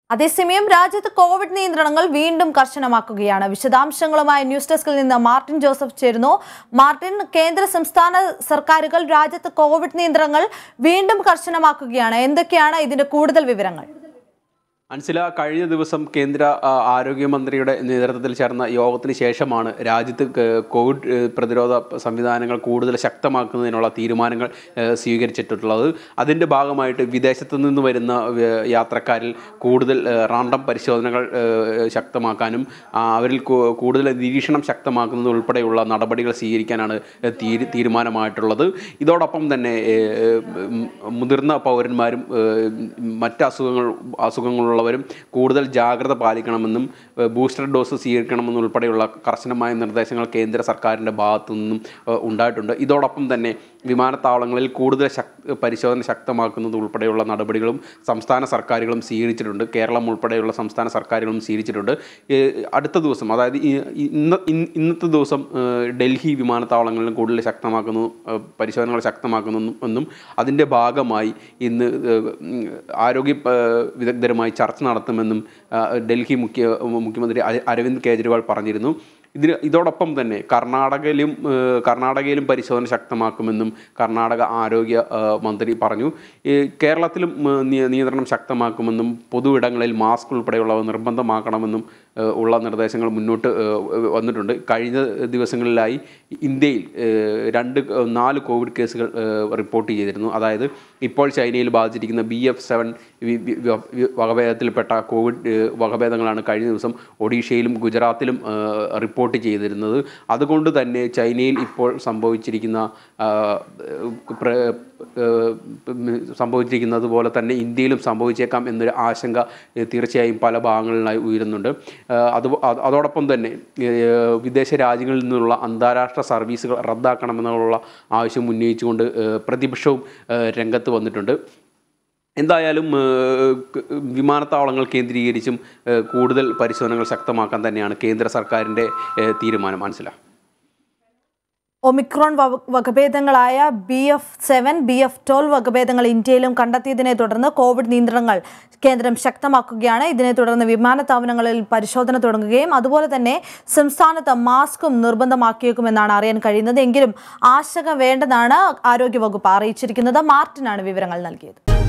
അതേസമയം രാജ്യത്ത് കോവിഡ് നിയന്ത്രണങ്ങൾ വീണ്ടും കർശനമാക്കുകയാണ് വിശദാംശങ്ങളുമായി ന്യൂസ് ഡെസ്കിൽ നിന്ന് മാർട്ടിൻ ജോസഫ് ചേരുന്നു മാർട്ടിൻ കേന്ദ്ര സംസ്ഥാന സർക്കാരുകൾ രാജ്യത്ത് കോവിഡ് നിയന്ത്രണങ്ങൾ വീണ്ടും കർശനമാക്കുകയാണ് എന്തൊക്കെയാണ് ഇതിന്റെ കൂടുതൽ വിവരങ്ങൾ അൻസില കഴിഞ്ഞ ദിവസം കേന്ദ്ര ആ, ആരോഗ്യമന്ത്രിയുടെ നേതൃത്വത്തിൽ ചേർന്ന യോഗത്തിന് ശേഷമാണ് രാജ്യത്ത് ക- കോവിഡ് ഏ, പ്രതിരോധ സംവിധാനങ്ങൾ കൂടുതൽ ശക്തമാക്കുന്നതിനുള്ള തീരുമാനങ്ങൾ ഏ, സ്വീകരിച്ചിട്ടുള്ളത് അതിൻ്റെ ഭാഗമായിട്ട് വിദേശത്തു നിന്ന് വരുന്ന ഏ, യാത്രക്കാരിൽ കൂടുതൽ ഏ, റാൻഡം പരിശോധനകൾ ഏ, ശക്തമാക്കാനും ആ, അവരിൽ കൂ- കൂടുതൽ നിരീക്ഷണം ശക്തമാക്കുന്നത് ഉൾപ്പെടെയുള്ള നടപടികൾ സ്വീകരിക്കാനാണ് ഏ, തീരു തീരുമാനമായിട്ടുള്ളത് ഇതോടൊപ്പം തന്നെ ഏ, ഉം, മുതിർന്ന പൗരന്മാരും ഏ, മറ്റ് അസുഖങ്ങൾ അസുഖങ്ങളുള്ളവരും കൂടുതൽ ജാഗ്രത പാലിക്കണമെന്നും ഏ, ബൂസ്റ്റർ ഡോസ് സ്വീകരിക്കണമെന്നും ഉൾപ്പെടെയുള്ള കർശനമായ നിർദ്ദേശങ്ങൾ കേന്ദ്ര സർക്കാരിൻ്റെ ഭാഗത്തു നിന്നും ഏ, ഉണ്ടായിട്ടുണ്ട് ഇതോടൊപ്പം തന്നെ വിമാനത്താവളങ്ങളിൽ കൂടുതൽ ശക് പരിശോധന ശക്തമാക്കുന്നത് ഉൾപ്പെടെയുള്ള നടപടികളും സംസ്ഥാന സർക്കാരുകളും സ്വീകരിച്ചിട്ടുണ്ട് കേരളം ഉൾപ്പെടെയുള്ള സംസ്ഥാന സർക്കാരുകളും സ്വീകരിച്ചിട്ടുണ്ട് ഏ, അടുത്ത ദിവസം അതായത് ഈ- ഇന്ന ഇന്ന് ഇന്നത്തെ ദിവസം ഏ, ഡൽഹി വിമാനത്താവളങ്ങളിലും കൂടുതൽ ശക്തമാക്കുന്നു ഏ, പരിശോധനകൾ ശക്തമാക്കുന്നു എന്നും അതിൻ്റെ ഭാഗമായി ഇന്ന് ഏ, ഉം, ആരോഗ്യ ഏ, വിദഗ്ധരുമായി ചർച്ച നടത്തുമെന്നും ആ, ഡൽഹി മുഖ്യ മുഖ്യമന്ത്രി അര- അരവിന്ദ് കെജ്രിവാൾ പറഞ്ഞിരുന്നു ഇതിന് ഇതോടൊപ്പം തന്നെ കർണാടകയിലും ഏ, കർണാടകയിലും പരിശോധന ശക്തമാക്കുമെന്നും കർണാടക ആരോഗ്യ ഏ, മന്ത്രി പറഞ്ഞു ഈ കേരളത്തിലും ഏ, നിയ- നിയന്ത്രണം ശക്തമാക്കുമെന്നും പൊതു ഇടങ്ങളിൽ മാസ്ക് ഉൾപ്പെടെയുള്ളവ നിർബന്ധമാക്കണമെന്നും ഏ, ഉള്ള നിർദ്ദേശങ്ങൾ മുന്നോട്ട് ഏ, വന്നിട്ടുണ്ട് കഴിഞ്ഞ ദിവസങ്ങളിലായി ഇന്ത്യയിൽ ഏ, രണ്ട് ക- നാല് കോവിഡ് കേസുകൾ ഏ, റിപ്പോർട്ട് ചെയ്തിരുന്നു അതായത് ഇപ്പോൾ ചൈനയിൽ ബാധിച്ചിരിക്കുന്ന ബി എഫ് സെവൻ വകഭേദത്തിൽപ്പെട്ട കോവിഡ് ഏ, വകഭേദങ്ങളാണ് കഴിഞ്ഞ ദിവസം ഒഡീഷയിലും ഗുജറാത്തിലും ഏ, റിപ്പോർട്ട് ചെയ്തിരുന്നത് അതുകൊണ്ട് തന്നെ ചൈനയിൽ ഇപ്പോൾ സംഭവിച്ചിരിക്കുന്ന ആ, പ്ര- ഏ, സംഭവിച്ചിരിക്കുന്നത് പോലെ തന്നെ ഇന്ത്യയിലും സംഭവിച്ചേക്കാം എന്നൊരു ആശങ്ക ഏ, തീർച്ചയായും പല ഭാഗങ്ങളിലായി ഉയരുന്നുണ്ട് ആ, അത് അത് അതോടൊപ്പം തന്നെ ഏ, വിദേശ രാജ്യങ്ങളിൽ നിന്നുള്ള അന്താരാഷ്ട്ര സർവീസുകൾ റദ്ദാക്കണമെന്നുള്ള ആവശ്യം ഉന്നയിച്ചുകൊണ്ട് ഏ, പ്രതിപക്ഷവും ഏ, രംഗത്ത് വന്നിട്ടുണ്ട് എന്തായാലും ഏഹ്, ക- വിമാനത്താവളങ്ങൾ കേന്ദ്രീകരിച്ചും ഏഹ്, കൂടുതൽ പരിശോധനകൾ ശക്തമാക്കാൻ തന്നെയാണ് കേന്ദ്ര സർക്കാരിൻ്റെ ഏഹ്, തീരുമാനം മനസ്സിലാക്കുക ഒമിക്രോൺ വക- വകഭേദങ്ങളായ B F seven B F twelve വകഭേദങ്ങൾ ഇന്ത്യയിലും കണ്ടെത്തിയതിനെ തുടർന്ന് കോവിഡ് നിയന്ത്രണങ്ങൾ കേന്ദ്രം ശക്തമാക്കുകയാണ് ഇതിനെ തുടർന്ന് വിമാനത്താവളങ്ങളിൽ പരിശോധന തുടങ്ങുകയും അതുപോലെ തന്നെ സംസ്ഥാനത്ത് മാസ്കും നിർബന്ധമാക്കിയേക്കുമെന്നാണ് അറിയാൻ കഴിയുന്നത് എങ്കിലും ആശങ്ക വേണ്ടതാണ് ആരോഗ്യവകുപ്പ് അറിയിച്ചിരിക്കുന്നത് മാർട്ടിനാണ് വിവരങ്ങൾ നൽകിയത്